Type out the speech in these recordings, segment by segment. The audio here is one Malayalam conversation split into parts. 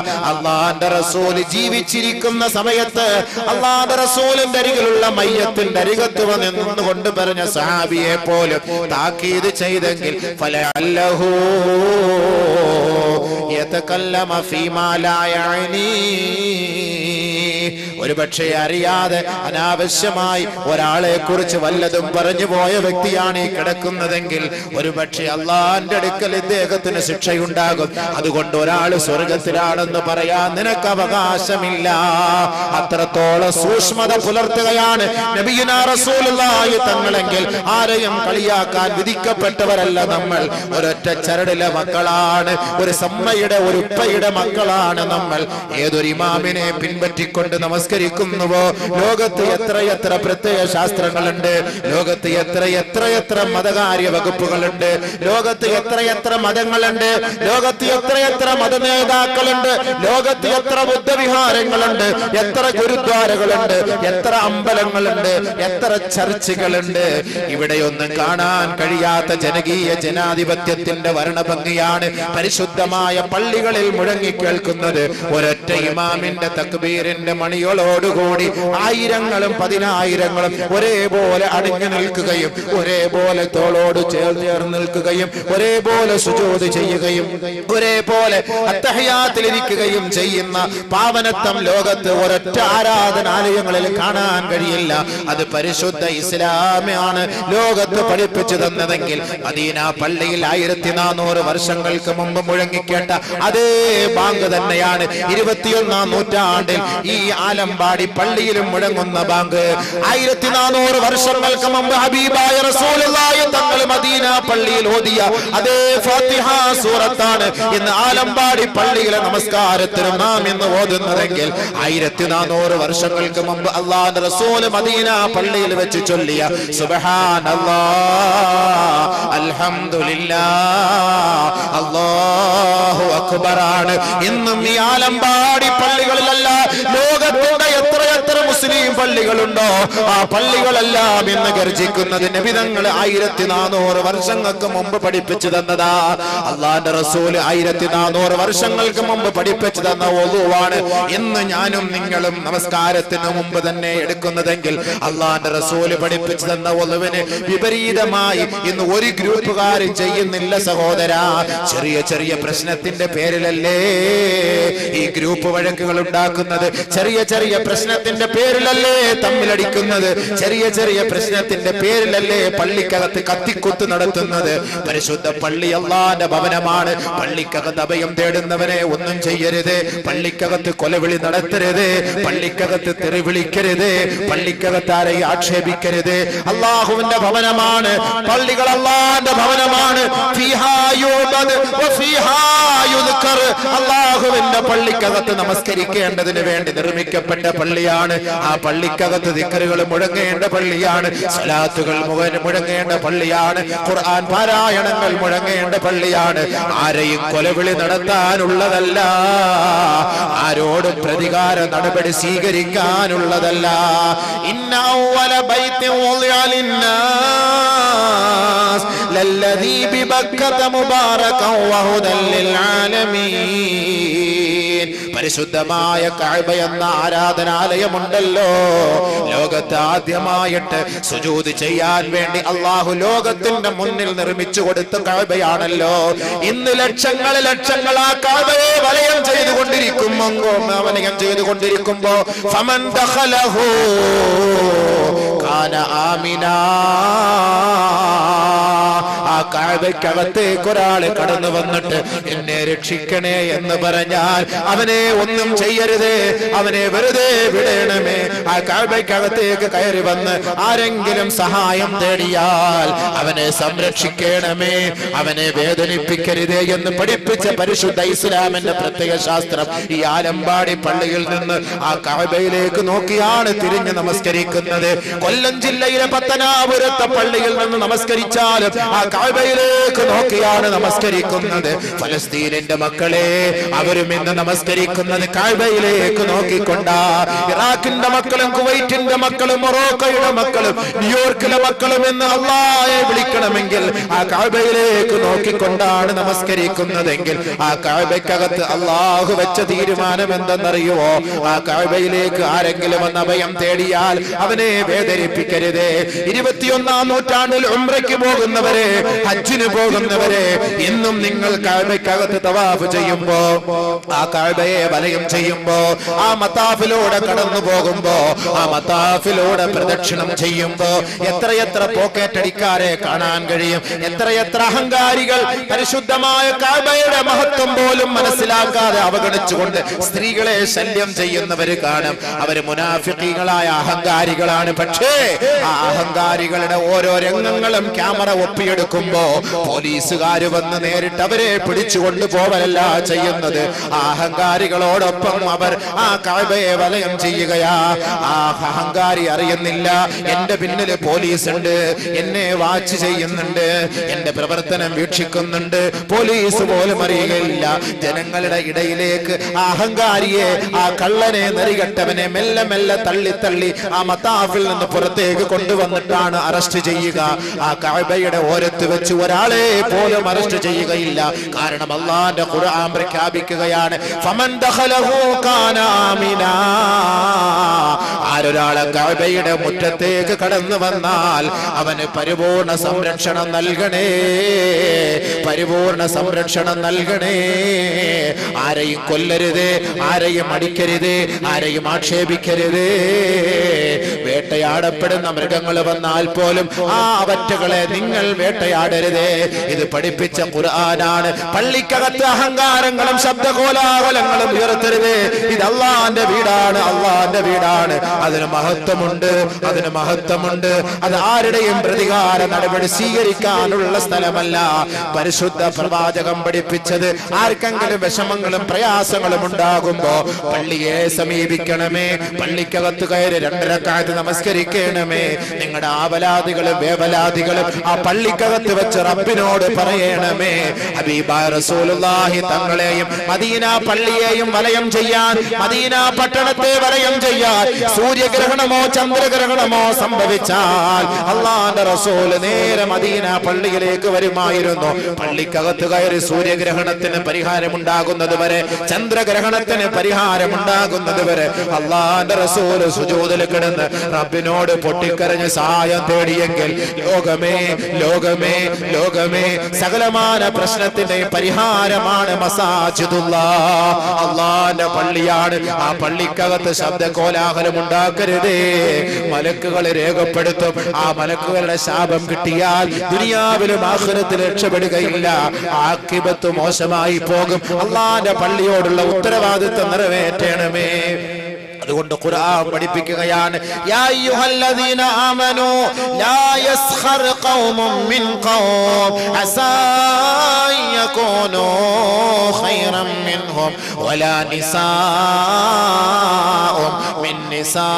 അള്ളാന്റെ റസൂല് ജീവിച്ചിരിക്കുന്ന സമയത്ത് അള്ളാന്റെ റസൂലിന്റെ അരികിലുള്ള മയ്യത്തിന്റെ അരികത്ത് വന്ന് നിന്നുകൊണ്ട് പറഞ്ഞ സഹാബിയെ പോലും താക്കീത് ചെയ്തെങ്കിൽ ഫല അല്ലഹൂ يتكلم فيما لا يعني ഒരു പക്ഷേ അറിയാതെ അനാവശ്യമായി ഒരാളെ കുറിച്ച് വല്ലതും പറഞ്ഞു പോയ വ്യക്തിയാണ് ഈ കിടക്കുന്നതെങ്കിൽ ഒരു പക്ഷേ അള്ളാന്റെ അടുക്കൽ ഇദ്ദേഹത്തിന് ശിക്ഷയുണ്ടാകും അതുകൊണ്ട് ഒരാൾ സ്വർഗത്തിലാണെന്ന് പറയാൻ നിനക്ക് അവകാശമില്ല അത്രത്തോളം സൂക്ഷ്മത പുലർത്തുകയാണ് നബിയുനാ റസൂലുള്ളാഹി തങ്ങളെങ്കിൽ ആരെയും കളിയാക്കാൻ വിധിക്കപ്പെട്ടവരല്ല നമ്മൾ ഒരൊറ്റ ചരടിലെ മക്കളാണ് ഒരു സമ്മയുടെ ഒരു ഉപ്പയുടെ മക്കളാണ് നമ്മൾ ഏതൊരു ഇമാമിനെ പിൻപറ്റിക്കൊണ്ട് നമസ്കരിക്കുന്നുവോ ലോകത്ത് എത്രയെത്ര പ്രത്യയ ശാസ്ത്രങ്ങളുണ്ട് ലോകത്ത് എത്ര എത്രയെത്ര മതകാര്യ വകുപ്പുകളുണ്ട് ലോകത്ത് എത്രയെത്ര മതങ്ങളുണ്ട് ലോകത്ത് എത്രയെത്ര മത നേതാക്കളുണ്ട് ലോകത്ത് എത്ര ബുദ്ധവിഹാരങ്ങളുണ്ട് എത്ര ഗുരുദ്വാരകളുണ്ട് എത്ര അമ്പലങ്ങളുണ്ട് എത്ര ചർച്ചുകളുണ്ട് ഇവിടെയൊന്നും കാണാൻ കഴിയാത്ത ജനകീയ ജനാധിപത്യത്തിന്റെ ഭരണഭംഗിയാണ് പരിശുദ്ധമായ പള്ളികളിൽ മുഴങ്ങിക്കേൾക്കുന്നത് ഒരൊറ്റ ഇമാമിന്റെ തക്ബീറിന്റെ മണികളോടുകൂടി ആയിരങ്ങളും പതിനായിരങ്ങളും ഒരേപോലെ അണിഞ്ഞു നിൽക്കുകയും ഒരേപോലെ തോളോട് ചേർന്ന് ചേർന്ന് നിൽക്കുകയും ഒരേപോലെ സുജോത് ചെയ്യുകയും ഒരേപോലെ അത്തഹയാത്തിലിരിക്കുകയും ചെയ്യുന്ന പാവനത്വം ലോകത്ത് ഒരൊറ്റ ആരാധനാലയങ്ങളിൽ കാണാൻ കഴിയില്ല അത് പരിശുദ്ധ ഇസ്ലാമാണ് ലോകത്ത് പഠിപ്പിച്ചു തന്നതെങ്കിൽ മദീന പള്ളിയിൽ ആയിരത്തി നാനൂറ് വർഷങ്ങൾക്ക് മുമ്പ് മുഴങ്ങിക്കേട്ട അതേ ബാങ്ക് തന്നെയാണ് ഇരുപത്തിയൊന്നാം നൂറ്റാണ്ടിൽ ഈ ആലമ്പാടി പള്ളിയിലും മുഴങ്ങുന്ന ബാങ്ക് ആയിരത്തി നാനൂറ് വർഷങ്ങൾക്ക് മുമ്പ് ഹബീബായ റസൂലുള്ളാഹി തങ്ങൾ മദീന പള്ളിയിൽ ഓതിയ അതേ ഫാത്തിഹ സൂറത്താണ് ഇന്ന് ആലമ്പാടി പള്ളിയിലെ നമസ്കാരത്തിനും നാം ഇന്ന് ഓതുന്നതെങ്കിൽ ആയിരത്തി നാനൂറ് വർഷങ്ങൾക്ക് മുമ്പ് അള്ളാഹ് റസൂൽ മദീന പള്ളിയിൽ വെച്ച് ചൊല്ലിയ സുബ്ഹാനല്ലാ അൽഹംദുലില്ലാ അല്ലാഹു അക്ബറാണ് ഇന്നും ഈ ആലമ്പാടി പള്ളികളിലല്ല ലോകത്തിന്റെ എത്ര എത്ര മുസ്ലിം പള്ളികളുണ്ടോ ആ പള്ളികളെല്ലാം ഇന്ന് ഗർജിക്കുന്നത് നബിതങ്ങൾ ആയിരത്തി നാനൂറ് വർഷങ്ങൾക്ക് മുമ്പ് പഠിപ്പിച്ചു തന്നതാ അള്ളാന്റെ റസൂല് ആയിരത്തി നാനൂറ് വർഷങ്ങൾക്ക് മുമ്പ് പഠിപ്പിച്ചു തന്ന ഒതുവാണ് ഇന്ന് ഞാനും നിങ്ങളും നമസ്കാരത്തിന് മുമ്പ് തന്നെ എടുക്കുന്നതെങ്കിൽ അള്ളാന്റെ റസൂല് പഠിപ്പിച്ചു തന്ന ഒതുവിന് വിപരീതമായി ഇന്ന് ഒരു ഗ്രൂപ്പുകാരും ചെയ്യുന്നില്ല സഹോദര ചെറിയ ചെറിയ പ്രശ്നത്തിന്റെ പേരിലല്ലേ ഈ ഗ്രൂപ്പ് വഴക്കുകൾ ഉണ്ടാക്കുന്നത് ചെറിയ ചെറിയ പ്രശ്നത്തിന്റെ പേരിലല്ലേ തമ്മിലടിക്കുന്നത് ചെറിയ ചെറിയ പ്രശ്നത്തിന്റെ പേരിലല്ലേ പള്ളിക്കകത്ത് കത്തിക്കുത്ത് നടത്തുന്നത് പരിശുദ്ധ പള്ളി അള്ളാന്റെ ഭവനമാണ് പള്ളിക്കകത്ത് അഭയം തേടുന്നവനെ ഒന്നും ചെയ്യരുത് പള്ളിക്കകത്ത് കൊലവിളി നടത്തരുത് പള്ളിക്കകത്ത് തെറി വിളിക്കരുത് പള്ളിക്കകത്ത് ആരെയും ആക്ഷേപിക്കരുത് അള്ളാഹുവിന്റെ ഭവനമാണ് പള്ളികൾ അള്ളാന്റെ ഭവനമാണ് ഫീഹാ യുഅബദ് വഫീഹാ യുദ്കർ. അള്ളാഹുവിന്റെ പള്ളിക്കകത്ത് നമസ്കരിക്കേണ്ടതിന് വേണ്ടി നിർമ്മിക്കപ്പെട്ട പള്ളിയാണ് ആ പള്ളിക്കകത്ത് ദിക്കറുകൾ മുഴങ്ങേണ്ട പള്ളിയാണ് സലാത്തുകൾ മുഖ- മുഴങ്ങേണ്ട പള്ളിയാണ് ഖുർആൻ പാരായണങ്ങൾ മുഴങ്ങേണ്ട പള്ളിയാണ് ആരെയും കൊലവിളി നടത്താനുള്ളതല്ല ആരോടും പ്രതികാര നടപടി സ്വീകരിക്കാനുള്ളതല്ല ഇന്ന അവ്വല ബൈത്തിൻ വുളിഅ ലിന്നാസ് ലല്ലദീ ബിബക്കത മുബാറകൻ വഹുദൻ ലിൽആലമീൻ പരിശുദ്ധമായ കഅബ എന്ന ആരാധനാലയമുണ്ടല്ലോ ലോകത്ത് ആദ്യമായിട്ട് സുജൂദ് ചെയ്യാൻ വേണ്ടി അള്ളാഹു ലോകത്തിന്റെ മുന്നിൽ നിർമ്മിച്ചു കൊടുത്ത കഅബയാണല്ലോ ഇന്ന് ലക്ഷങ്ങൾ ലക്ഷങ്ങൾ ആ കഅബയെ വലയം ചെയ്തുകൊണ്ടിരിക്കുമ്പോ വലയം ചെയ്തുകൊണ്ടിരിക്കുമ്പോ ഫമൻ ദഖലഹു കാന ആമിനാ ആ കാഴ്ചക്കകത്തേക്ക് ഒരാൾ കടന്നു വന്നിട്ട് എന്നെ രക്ഷിക്കണേ എന്ന് പറഞ്ഞാൽ അവനെ ഒന്നും ചെയ്യരുതേ അവനെ വെറുതെ വിടണമേ ആ കാഴ്ചക്കകത്തേക്ക് കയറി വന്ന് ആരെങ്കിലും സഹായം തേടിയാൽ അവനെ സംരക്ഷിക്കണമേ അവനെ വേദനിപ്പിക്കരുതേ എന്ന് പഠിപ്പിച്ച പരിശുദ്ധ ഇസ്ലാമിന്റെ പ്രത്യേക ശാസ്ത്രം ഈ ആലമ്പാടി പള്ളിയിൽ നിന്ന് ആ കാബയിലേക്ക് നോക്കിയാണ് തിരിഞ്ഞ് നമസ്കരിക്കുന്നത് കൊല്ലം ജില്ലയിലെ പത്തനാപുരത്തെ പള്ളിയിൽ നിന്ന് നമസ്കരിച്ചാലും ആ കാഴ്ബയിലേക്ക് നോക്കിയാണ് നമസ്കരിക്കുന്നത് ഫലസ്തീനിന്റെ മക്കളെ അവരും ഇന്ന് നമസ്കരിക്കുന്നത് കാഴ്ബയിലേക്ക് നോക്കിക്കൊണ്ടാ ഇറാഖിന്റെ മക്കളും കുവൈറ്റിന്റെ മക്കളും മൊറോക്കോയുടെ മക്കളും ന്യൂയോർക്കിലെ മക്കളും എന്ന് അള്ളാഹെ വിളിക്കണമെങ്കിൽ ആ കാഴ്ബയിലേക്ക് നോക്കിക്കൊണ്ടാണ് നമസ്കരിക്കുന്നതെങ്കിൽ ആ കാഴ്ബയ്ക്കകത്ത് അള്ളാഹു വെച്ച തീരുമാനം എന്തെന്നറിയുമോ ആ കാഴ്ബയിലേക്ക് ആരെങ്കിലും വന്ന് അഭയം തേടിയാൽ അവനെ വേദനിപ്പിക്കരുത് ഇരുപത്തിയൊന്നാം നൂറ്റാണ്ടിൽ ഉംറയ്ക്ക് പോകുന്നവരെ ഹജ്ജിന് പോകുന്നവരെ ഇന്നും നിങ്ങൾ കാഴ്ബയ്ക്കകത്ത് തവാഫ് ചെയ്യുമ്പോ ആ കാഴ്ബയെ വലയം ചെയ്യുമ്പോ ആ മത്താഫിലൂടെ കടന്നു പോകുമ്പോ ആ മത്താഫിലൂടെ പ്രദക്ഷിണം ചെയ്യുമ്പോ എത്രയെത്ര പോക്കറ്റടിക്കാരെ കാണാൻ കഴിയും എത്രയെത്ര അഹങ്കാരികൾ പരിശുദ്ധമായ കാഴ്ബയുടെ മഹത്വം പോലും മനസ്സിലാക്കാതെ അവഗണിച്ചുകൊണ്ട് സ്ത്രീകളെ ശല്യം ചെയ്യുന്നവര് കാണും അവര് മുനാഫികളായ അഹങ്കാരികളാണ് പക്ഷേ ആ അഹങ്കാരികളുടെ ഓരോ രംഗങ്ങളും ക്യാമറ ഒപ്പിയെടുക്കുമ്പോ പോലീസുകാര് വന്ന് നേരിട്ട് അവരെ പിടിച്ചുകൊണ്ട് പോവലല്ല ചെയ്യുന്നത് ആ അഹങ്കാരികളോടൊപ്പം അവർ ആ കാഴ്ബയെ വലയം ചെയ്യുകയാ ആ അഹങ്കാരി അറിയുന്നില്ല എന്റെ പിന്നില് പോലീസ് ഉണ്ട് എന്നെ വാച്ച് ചെയ്യുന്നുണ്ട് എന്റെ പ്രവർത്തനം വീക്ഷിക്കുന്നുണ്ട് പോലീസ് പോലും അറിയുകയില്ല ജനങ്ങളുടെ ഇടയിലേക്ക് ആ അഹങ്കാരിയെ ആ കള്ളനെ നെറികെട്ടവനെ മെല്ലെ മെല്ലെ തള്ളി തള്ളി ആ മത്താഫിൽ നിന്ന് പുറത്തേക്ക് കൊണ്ടുവന്നിട്ടാണ് അറസ്റ്റ് ചെയ്യുക ആ കഅബയുടെ ഓരത്ത് വെച്ച് ഒരാളെ പോലും അറസ്റ്റ് ചെയ്യുകയില്ല കാരണം അള്ളാന്റെ ഖുർആൻ പ്രഖ്യാപിക്കുകയാണ് ഫമൻ ദഖലഹു കാന ആമിനാ ആരൊരാളെ കഅബയുടെ മുറ്റത്തേക്ക് കടന്നു വന്നാൽ അവന് പരിപൂർണ സംരക്ഷണം നൽകണേ പരിപൂർണ സംരക്ഷണം നൽകണേ ആരെയും കൊല്ലരുത് ആരെയും അടിക്കരുത് ആരെയും ആക്ഷേപിക്കരുത് വേട്ടയാടപ്പെടുന്ന മൃഗങ്ങൾ വന്നാൽ പോലും ആ അവറ്റകളെ നിങ്ങൾ വേട്ടയാടരുത് ഇത് പഠിപ്പിച്ച ഖുർആനാണ് പള്ളിക്കകത്ത് അഹങ്കാരങ്ങളും ശബ്ദകോലാഹലങ്ങളും ഉയർത്തരുത് ഇത് അള്ളാന്റെ വീടാണ് അള്ളാന്റെ വീടാണ് അതിന് മഹത്വമുണ്ട് അതിന് മഹത്വമുണ്ട് അത് ആരുടെയും പ്രതികാര നടപടി സ്വീകരിക്കാനുള്ള സ്ഥലമല്ല പരിശുദ്ധ പ്രവാചകം പഠിപ്പിച്ചത് ആർക്കെങ്കിലും വിഷമങ്ങളും പ്രയാസങ്ങളും ഉണ്ടാകുമ്പോ പള്ളിയെ സമീപിക്കണമേ പള്ളിക്കകത്ത് കയറി രണ്ടരക്കാലത്ത് നമസ്കരിക്കണമേ നിങ്ങളുടെ ആവലാദികളും വേവലാദികളും ആ പള്ളിക്കകത്ത് വെച്ച് റബ്ബിനോട് പറയണമേ ഹബീബായ റസൂലുള്ളാഹി തങ്ങളെയും മദീന പള്ളിയെയും വലയം ചെയ്യാൻ മദീന പട്ടണത്തെ വലയം ചെയ്യാൻ സൂര്യഗ്രഹണമോ ചന്ദ്രഗ്രഹണമോ സംഭവിച്ചാൽ അള്ളാന്റെ റസൂല് നേരെ മദീന പള്ളിയിലേക്ക് വരുമായിരുന്നു പള്ളിക്കകത്ത് കയറി സൂര്യഗ്രഹണത്തിന് പരിഹാരമുണ്ടാകുന്നത് വരെ ചന്ദ്രഗ്രഹണത്തിന് പരിഹാരമുണ്ടാകുന്നത് വരെ അള്ളാന്റെ റസൂല് സുജൂതിൽ കിടന്ന് റബ്ബിനോട് പൊട്ടിക്കരഞ്ഞ് സഹായം തേടിയെങ്കിൽ ലോകമേ ലോകമേ ലോകമേ സകലമാന പ്രശ്നത്തിന്റെ പരിഹാരമാണ് മസാജിദുള്ള അള്ളാന്റെ പള്ളിയാണ് ആ പള്ളിക്കകത്ത് ശബ്ദ കോലാഹലം ഉണ്ടാക്കരുതേ മലക്കുകൾ രേഖപ്പെടുത്തും ആ മലക്കുകളുടെ ശാപം കിട്ടിയാൽ ദുനിയാവിലും ആഹ്റത്തിൽ രക്ഷപ്പെടുകയില്ല ആക്കിബത്ത് മോശമായി പോകും അള്ളാന്റെ പള്ളിയോടുള്ള ഉത്തരവാദിത്വം നിറവേറ്റണമേ അതുകൊണ്ട് ഖുർആൻ പഠിപ്പിക്കുകയാണ് യാ അയ്യുഹല്ലദീന ആമനൂ ലാ യസ്ഖർ ഖൗമും മിൻ ഖൗം അസാ യകൂനൂ ഖൈറൻ മിൻഹും വലാ നിസാഉം മിൻ നിസാ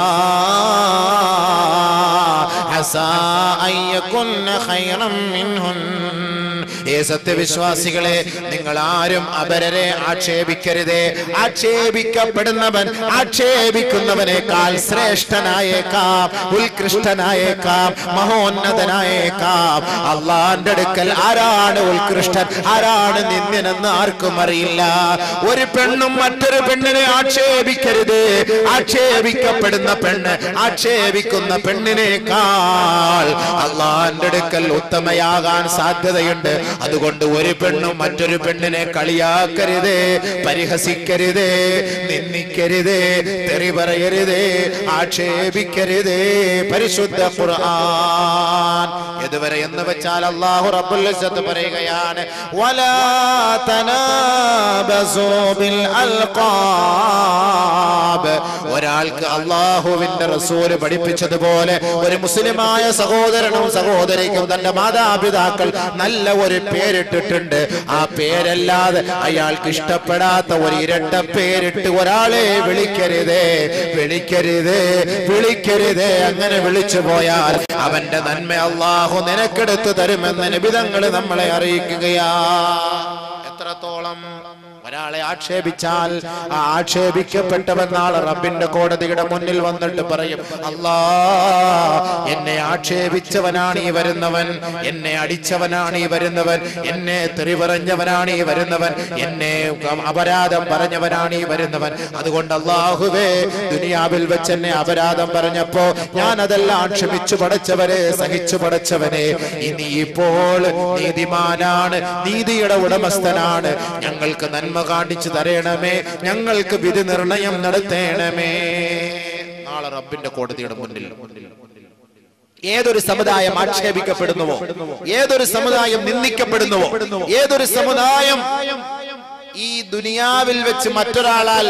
അസാ അൻ യകുന്ന ഖൈറൻ മിൻഹുൻ ഏ സത്യവിശ്വാസികളെ നിങ്ങൾ ആരും അപരരെ ആക്ഷേപിക്കരുതേ ആക്ഷേപിക്കപ്പെടുന്നവൻ ആക്ഷേപിക്കുന്നവനേക്കാൾ ശ്രേഷ്ഠനായേക്കാം ഉത്കൃഷ്ടനായേക്കാം മഹോന്നതനായേക്കാം അള്ളാന്റെ അടുക്കൽ ആരാണ് ഉത്കൃഷ്ടൻ ആരാണ് നിന്ദ്യനെന്ന് ആർക്കും അറിയില്ല ഒരു പെണ്ണും മറ്റൊരു പെണ്ണിനെ ആക്ഷേപിക്കരുത് ആക്ഷേപിക്കപ്പെടുന്ന പെണ്ണ് ആക്ഷേപിക്കുന്ന പെണ്ണിനേക്കാൾ അള്ളാന്റെ അടുക്കൽ ഉത്തമയാകാൻ സാധ്യതയുണ്ട് അതുകൊണ്ട് ഒരു പെണ്ണും മറ്റൊരു പെണ്ണിനെ കളിയാക്കരുതേ പരിഹസിക്കരുതേ നിന്ദിക്കരുതേ തെറി പറയരുതേ ആക്ഷേപിക്കരുതേ പരിശുദ്ധ ഖുർആൻ ഇതുവരെ എന്ന് വെച്ചാൽ അള്ളാഹു റബ്ബുൽ ഇസ്സത്ത് പറയുകയാണ് വലാ തനാബസൂ ബിൽ അൽഖാബ് കിതാബ് ഒരാൾക്ക് അള്ളാഹുവിന്റെ റസൂല് പഠിപ്പിച്ചതുപോലെ ഒരു മുസ്ലിമായ സഹോദരനും സഹോദരിക്കും തന്റെ മാതാപിതാക്കൾ നല്ല ഒരു പേരിട്ടിട്ടുണ്ട് ആ പേരല്ലാതെ അയാൾക്ക് ഇഷ്ടപ്പെടാത്ത ഒരു ഇരട്ട പേരിട്ട് ഒരാളെ വിളിക്കരുതേ വിളിക്കരുതേ വിളിക്കരുതേ അങ്ങനെ വിളിച്ചു പോയാൽ അവന്റെ നന്മ അള്ളാഹു നിനക്കെടുത്തു തരുമെന്ന് നിബിതങ്ങൾ നമ്മളെ അറിയിക്കുകയാ എത്രത്തോളം ഒരാളെ ആക്ഷേപിച്ചാൽ ആ ആക്ഷേപിക്കപ്പെട്ടവൻ നാളെ റബ്ബിന്റെ കോടതിയുടെ മുന്നിൽ വന്നിട്ട് പറയും അല്ലാ എന്നെ ആക്ഷേപിച്ചവനാണ് ഈ വരുന്നവൻ എന്നെ അടിച്ചവനാണ് ഈ വരുന്നവൻ എന്നെ തെറി പറഞ്ഞവനാണ് ഈ വരുന്നവൻ എന്നെ അപരാധം പറഞ്ഞവനാണ് ഈ വരുന്നവൻ അതുകൊണ്ട് അള്ളാഹുവേ ദുനിയാവിൽ വെച്ച് എന്നെ അപരാധം പറഞ്ഞപ്പോ ഞാൻ അതെല്ലാം ക്ഷമിച്ചു പടച്ചവരെ സഹിച്ചു പടച്ചവനെ ഇനി ഇപ്പോൾ നീതിമാനാണ് നീതിയുടെ ഉടമസ്ഥനാണ് ഞങ്ങൾക്ക് നന്മ കാണിച്ചു തരണമേ ഞങ്ങൾക്ക് വിധി നിർണയം നടത്തേണമേ നാളെ റബ്ബിന്റെ കോടതിയുടെ മുന്നിൽ ഏതൊരു സമുദായം ആക്ഷേപിക്കപ്പെടുന്നുവോ ഏതൊരു സമുദായം നിന്ദിക്കപ്പെടുന്നുവോ ഏതൊരു സമുദായം ഈ ദുനിയാവിൽ വെച്ച് മറ്റൊരാളാൽ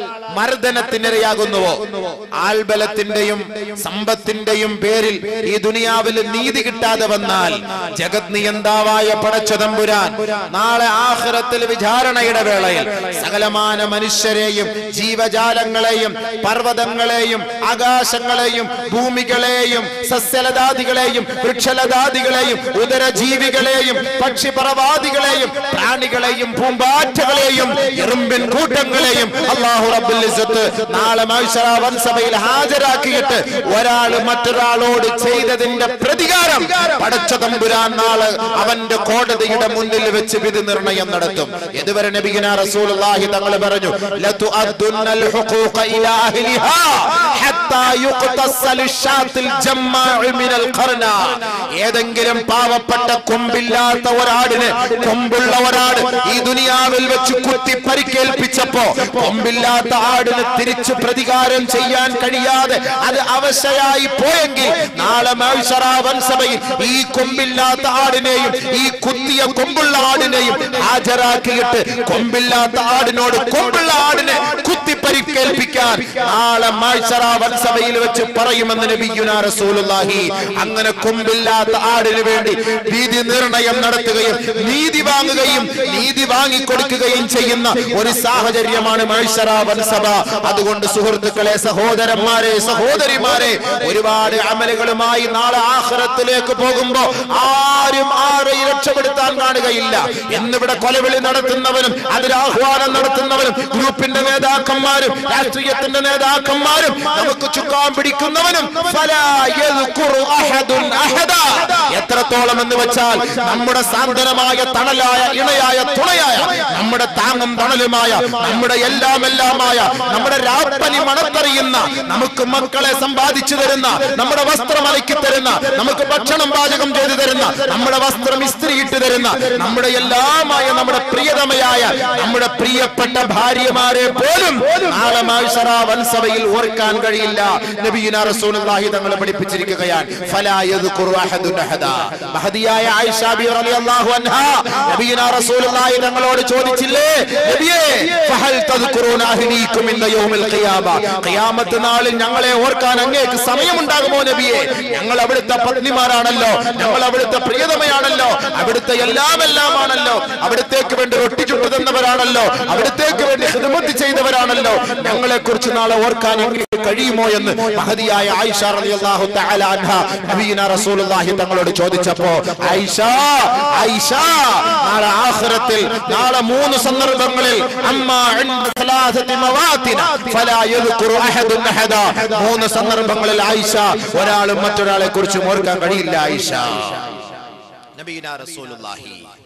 മർദ്ദനത്തിനിരയാകുന്നുവോ ആൾബലത്തിന്റെയും സമ്പത്തിന്റെയും പേരിൽ ഈ ദുനിയാവിൽ നീതി കിട്ടാതെ വന്നാൽ ജഗത് നിയന്താവായ പടച്ചതമ്പുരാൻ നാളെ ആഹ്റത്തിൽ വിചാരണയുടെ വേളയിൽ സകലമാന മനുഷ്യരെയും ജീവജാലങ്ങളെയും പർവ്വതങ്ങളെയും ആകാശങ്ങളെയും ഭൂമികളെയും സസ്യലതാദികളെയും വൃക്ഷലതാദികളെയും ഉദരജീവികളെയും പക്ഷിപറവാദികളെയും പ്രാണികളെയും പൂമ്പാറ്റകളെയും എറുമ്പിൻ കൂട്ടങ്ങളെയും അള്ളാഹു റബ്ബുൽ ഇസ്സത്ത് നാളെ മഹ്ശറ വൻസഭയിൽ ഹാജരാക്കിയിട്ട് ഒരാൾ മറ്റൊരാളോട് ചെയ്തതിന്റെ പ്രതികാരം പടച്ച തമ്പുരാൻ നാളെ അവന്റെ കോടതിയുടെ മുന്നിൽ വെച്ച് വിധി നിർണയം നടത്തും ഇതുവരെ നബിഗിന റസൂലുള്ളാഹി തങ്ങൾ പറഞ്ഞു ലതുഅദ്ദുന്നൽ ഹുഖൂഖ ഇലാ അഹ്ലിഹാ ഹത്താ യുഖ്തസ്സ ലിശാത്തിൽ ജമ്മാഉ മിനൽ ഖർന ഏതെങ്കിലും പാവപ്പെട്ട കൊമ്പില്ലാത്ത ഒരാടിന് കൊമ്പുള്ള ഒരാട് ഈ ദുനിയാവിൽ വെച്ച് കുത്തി പരിക്കേൽപ്പിച്ചപ്പോ കൊമ്പില്ലാത്ത ആടിന് തിരിച്ചു പ്രതികാരം ചെയ്യാൻ കഴിയാതെ അത് അവശയായി പോയെങ്കിൽ നാളെ വൻസഭയിൽ ഈ കൊമ്പില്ലാത്ത ആടിനെയും ഈ കുത്തിയ കൊമ്പുള്ള ആടിനെയും ഹാജരാക്കിയിട്ട് കൊമ്പില്ലാത്ത ആടിനോട് കൊമ്പുള്ള ആടിനെ കുത്തി പരിക്കേൽപ്പിക്കാൻ നാളെ വൻസഭയിൽ വെച്ച് പറയുമെന്ന് നബിയുന റസൂലുള്ളാഹി അങ്ങനെ കൊമ്പില്ലാത്ത ആടിന് വേണ്ടി നീതി നിർണയം നടത്തുകയും നീതി വാങ്ങുകയും നീതി വാങ്ങിക്കൊടുക്കുകയും ചെയ്യുന്ന ഒരു സാഹചര്യമാണ് മൈസറ വൻസഭ അതുകൊണ്ട് സുഹൃത്തുക്കളെ സഹോദരന്മാരെ സഹോദരിമാരെ ഒരുപാട് അമലുകളുമായി നാളെ ആഹ്റത്തിലേക്ക് പോകുമ്പോ ആരും ആരെയും രക്ഷപ്പെടുത്താൻ കാണുകയില്ല എന്നിവിടെ കൊലവിളി നടത്തുന്നവനും അതിരാഹ്വാനം നടത്തുന്നവനും ഗ്രൂപ്പിന്റെ നേതാക്കന്മാരും രാഷ്ട്രീയത്തിന്റെ നേതാക്കന്മാരും നമുക്ക് ചുക്കാൻ പിടിക്കുന്നവനും ഫലാ യദ്കുറു അഹദുൻ അഹദാ. എത്രത്തോളം എന്ന് വെച്ചാൽ നമ്മുടെ സാന്ത്വനമായ തണലായ ഇണയായ തുണയായ നമ്മുടെ താങ്ങും തണലുമായ നമ്മുടെ എല്ലാം എല്ലാമായ നമ്മുടെ രാപ്പനി മണത്തറിയുന്ന നമുക്ക് മക്കളെ സമ്പാദിച്ചു തരുന്ന നമ്മുടെ വസ്ത്രം അലക്കി തരുന്ന നമുക്ക് ഭക്ഷണം പാചകം ചെയ്തു തരുന്ന നമ്മുടെ വസ്ത്രം ഇസ്ത്രീയിട്ട് തരുന്ന നമ്മുടെ എല്ലാമായ നമ്മുടെ പ്രിയതമയായ നമ്മുടെ പ്രിയപ്പെട്ട ഭാര്യമാരെ പോലും നാളെ മാഴ്സറ വൻസഭയിൽ ഓർക്കാൻ കഴിയില്ല നബിയുന റസൂലുള്ളാഹി തങ്ങൾ പഠിപ്പിച്ചിരിക്കുകയാണ് ഫലാ യദ്കുറു അഹദുൻ അഹദാ മഹദിയായ ആയിഷ ബി റളിയല്ലാഹു അൻഹാ നബിയുന റസൂലുള്ളാഹി തങ്ങളോട് ചോദിച്ചില്ലേ നബിയേ ഫഹൽ തദ്കുറൂന അഹ്ലീകും ഇന്ന യൗമിൽ ഖിയാമ ഖിയാമത്ത് നാളിൽ ഞങ്ങളെ ഓർക്കാൻ അങ്ങേക്ക് സമയമുണ്ടാകുമോ നബിയേ ഞങ്ങൾ അവിടുത്തെ പത്നിമാരാണല്ലോ ഞങ്ങൾ അവിടുത്തെ പ്രിയതമയാണല്ലോ അവിടുത്തെ എല്ലാം എല്ലാമാണല്ലോ അവിടത്തേക്ക് വേണ്ടി റൊട്ടി ചുട്ടു തന്നവരാണല്ലോ അവിടത്തേക്ക് വേണ്ടി ഹിദമത്ത് ചെയ്തവരാണല്ലോ ഞങ്ങളെ കുറിച്ച് നാളെ ഓർക്കാൻ അങ്ങേക്ക് കഴിയുമോ എന്ന് മഹതിയായ ആയിഷ റളിയല്ലാഹു തആല അൻഹ നബിയുന റസൂലുള്ളാഹി തങ്ങളോട് ചോദിച്ചപ്പോ ആയിഷ ആയിഷ നാളെ ആഖിറത്തിൽ നാളെ മൂന്ന് സന്ദർഭങ്ങളിൽ അമ്മ ഇൻദ സലാസതി മവാത്തിന ഫലാ യദ്കുറു അഹദുൻ അഹദാ മൂന്ന് സന്ദർഭങ്ങളിൽ ആയിഷ ഒരാളും മറ്റൊരാളെ കുറിച്ച് ഓർക്കാൻ കഴിയില്ല ആയിഷ നബീന റസൂലുള്ളാഹി